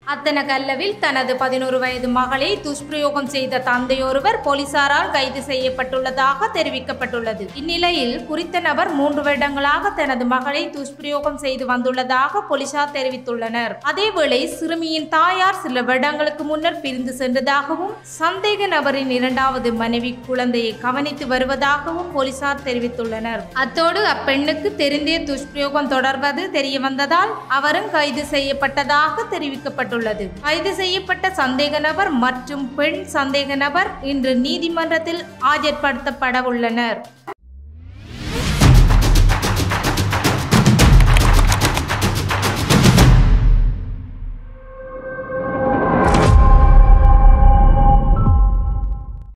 அத்தனகல்லவில் தனது பதினோரு வயது மகளை துஷ்பிரயோகம் செய்த தந்தையொருவர் போலீசாரால் கைது செய்யப்பட்டுள்ளதாக தெரிவிக்கப்பட்டுள்ளது இந்நிலையில் குறித்த நபர் மூன்று வருடங்களாக தனது மகளை துஷ்பிரயோகம் செய்து வந்துள்ளதாக போலீசார் தெரிவித்துள்ளனர் அதேவேளை சிறுமியின் தாயார் சில வருடங்களுக்கு முன்னர் பிரிந்து சென்றதாகவும் சந்தேக நபரின் இரண்டாவது மனைவி குழந்தையை கவனித்து வருவதாகவும் போலீசார் தெரிவித்துள்ளனர் அத்தோடு அப்பெண்ணுக்கு தெரிந்தே துஷ்பிரயோகம் தொடர்வது தெரிய வந்ததால் அவரும் கைது செய்யப்பட்டதாக தெரிவிக்கப்பட்டுள்ளது கைது செய்யப்பட்ட சந்தேக நபர் மற்றும் பெண் சந்தேக நபர் இன்று நீதிமன்றத்தில் ஆஜர்படுத்தப்பட உள்ளனர்